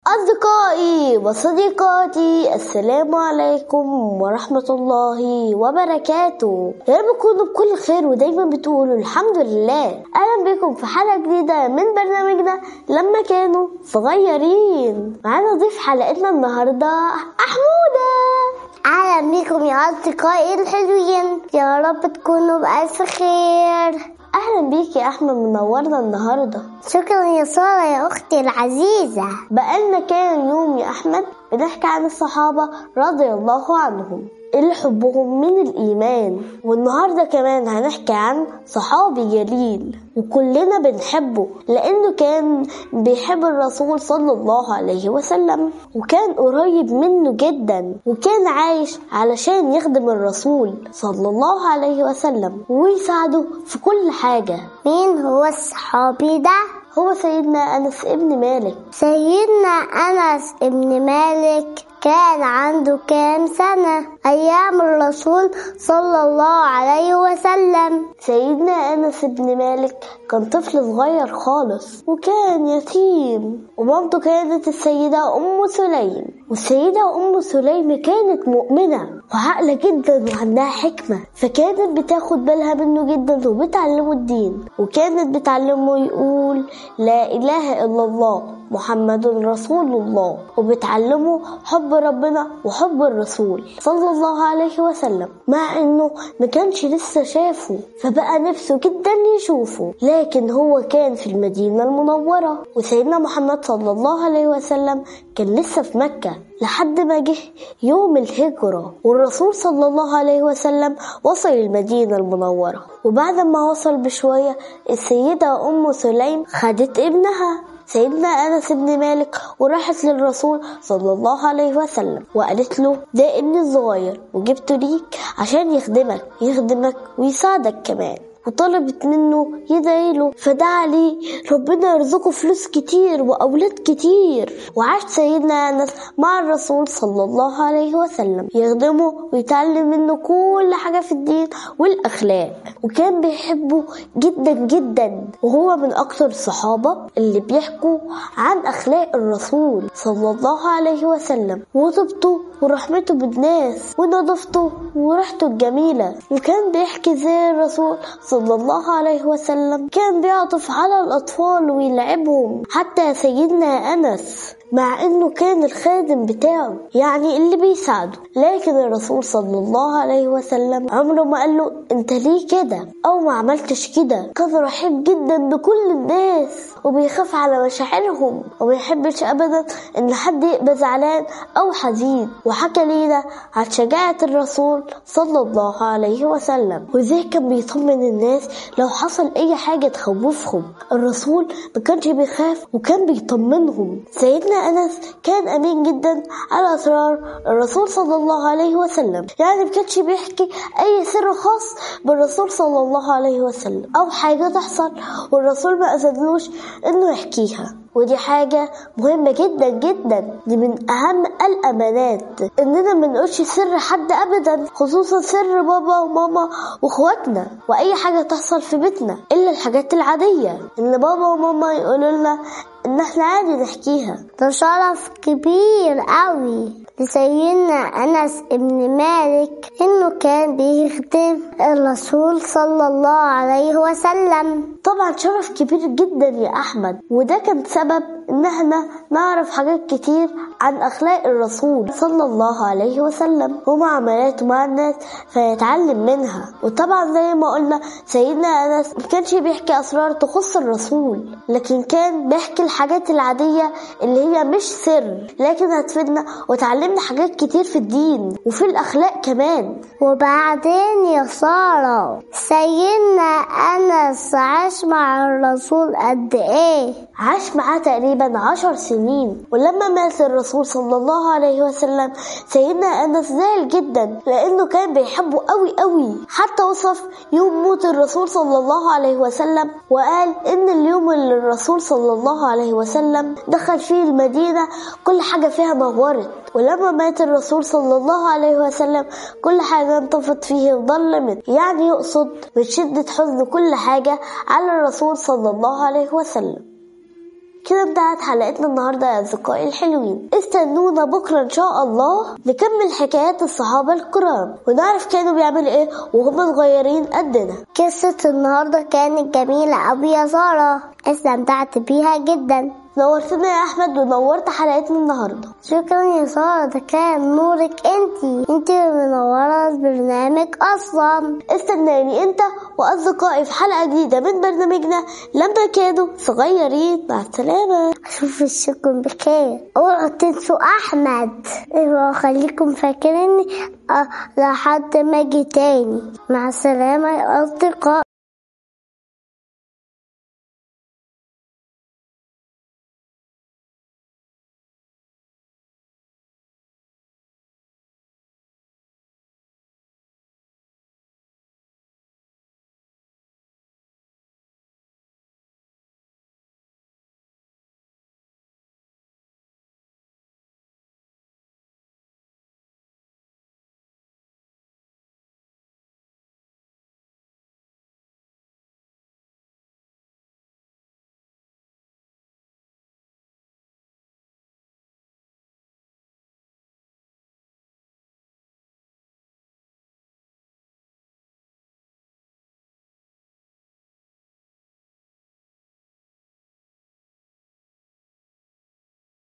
أصدقائي وصديقاتي السلام عليكم ورحمة الله وبركاته يا رب تكونوا بكل خير ودايما بتقولوا الحمد لله أهلا بكم في حلقة جديدة من برنامجنا لما كانوا صغيرين معانا ضيف حلقتنا النهاردة أحمودة أهلا بكم يا أصدقائي الحلوين يا رب تكونوا بألف خير أهلا بيك يا أحمد منورنا النهاردة شكرا يا سارة يا أختي العزيزة بقالنا كام يوم يا أحمد بنحكي عن الصحابة رضي الله عنهم اللي حبهم من الإيمان والنهاردة كمان هنحكي عن صحابي جليل وكلنا بنحبه لأنه كان بيحب الرسول صلى الله عليه وسلم وكان قريب منه جدا وكان عايش علشان يخدم الرسول صلى الله عليه وسلم ويساعده في كل حاجة مين هو الصحابي ده؟ هو سيدنا أنس ابن مالك سيدنا أنس ابن مالك كان عنده كام سنة أيام الرسول صلى الله عليه وسلم سيدنا أنس بن مالك كان طفل صغير خالص وكان يتيم ومامته كانت السيدة أم سليم والسيدة أم سليم كانت مؤمنة وعاقلة جدا وعندها حكمة فكانت بتاخد بالها منه جدا وبتعلمه الدين وكانت بتعلمه يقول لا إله إلا الله محمد رسول الله وبتعلمه حب ربنا وحب الرسول صلى الله عليه وسلم مع انه ما كانش لسه شافه فبقى نفسه جدا يشوفه لكن هو كان في المدينة المنورة وسيدنا محمد صلى الله عليه وسلم كان لسه في مكة لحد ما جه يوم الهجرة والرسول صلى الله عليه وسلم وصل المدينة المنورة وبعد ما وصل بشوية السيدة أم سليم خدت ابنها سيدنا أنس بن مالك وراحت للرسول صلى الله عليه وسلم وقالت له ده ابني الصغير وجبته ليك عشان يخدمك يخدمك ويساعدك كمان وطلبت منه يدعي له فدعا ليه ربنا يرزقه فلوس كتير وأولاد كتير وعاش سيدنا أنس مع الرسول صلى الله عليه وسلم يخدمه ويتعلم منه كل حاجة في الدين والأخلاق وكان بيحبه جدا جدا وهو من أكثر الصحابة اللي بيحكوا عن أخلاق الرسول صلى الله عليه وسلم وطبته ورحمته بالناس ونظافته وريحته الجميلة وكان بيحكي زي الرسول صلى الله عليه وسلم كان بيعطف على الأطفال ويلعبهم حتى سيدنا أنس مع انه كان الخادم بتاعه يعني اللي بيساعده لكن الرسول صلى الله عليه وسلم عمره ما قال له انت ليه كده او ما عملتش كده كان رحيم جدا بكل الناس وبيخاف على مشاعرهم وما يحبش ابدا ان حد يبقى زعلان او حزين وحكى لينا عن شجاعة الرسول صلى الله عليه وسلم وازاي كان بيطمن الناس لو حصل اي حاجة تخوفهم الرسول ما كانش بيخاف وكان بيطمنهم سيدنا أنس كان أمين جدا على أسرار الرسول صلى الله عليه وسلم يعني ما كانش بيحكي أي سر خاص بالرسول صلى الله عليه وسلم أو حاجة تحصل والرسول ما أذنلوش إنه يحكيها ودي حاجة مهمة جدا جدا دي من أهم الأمانات إننا ما نقولش سر حد أبدا خصوصا سر بابا وماما وإخواتنا وأي حاجة تحصل في بيتنا إلا الحاجات العادية إن بابا وماما يقولوا لنا إن إحنا عادي نحكيها ده شرف كبير قوي لسيدنا أنس ابن مالك إنه كان بيخدم الرسول صلى الله عليه وسلم طبعا شرف كبير جدا يا أحمد وده كان سبب إن احنا نعرف حاجات كتير عن أخلاق الرسول صلى الله عليه وسلم ومعاملاته مع الناس فيتعلم منها وطبعا زي ما قلنا سيدنا أنس ما كانش بيحكي أسرار تخص الرسول لكن كان بيحكي الحاجات العادية اللي هي مش سر لكن هتفيدنا وتعلمنا حاجات كتير في الدين وفي الأخلاق كمان وبعدين يا سارة سيدنا أنس عاش مع الرسول قد إيه؟ عاش معاه تقريبا عشر سنين ولما مات الرسول صلى الله عليه وسلم سيدنا أنس زعل جدا لأنه كان بيحبه قوي قوي حتى وصف يوم موت الرسول صلى الله عليه وسلم وقال إن اليوم اللي الرسول صلى الله عليه وسلم دخل فيه المدينة كل حاجة فيها نورت ولما مات الرسول صلى الله عليه وسلم كل حاجة انطفت فيه وظلمت يعني يقصد من شدة حزن كل حاجة على الرسول صلى الله عليه وسلم كده انتهت حلقتنا النهاردة يا أصدقائي الحلوين استنونا بكرة إن شاء الله نكمل حكايات الصحابة الكرام ونعرف كانوا بيعملوا إيه وهم صغيرين قدنا قصة النهاردة كانت جميلة أوي يا سارة استمتعت بيها جدا نورتنا يا أحمد ونورت حلقتنا النهاردة شكرا يا سارة ده كان نورك انتي انتي منورة البرنامج أصلا استناني انت واصدقائي في حلقة جديدة من برنامجنا لما كانوا صغيرين مع السلامة أشوف الشكم بخير اوعوا تنسوا أحمد ايوه خليكم فاكريني أه لحد ما أجي تاني مع السلامة يا أصدقاء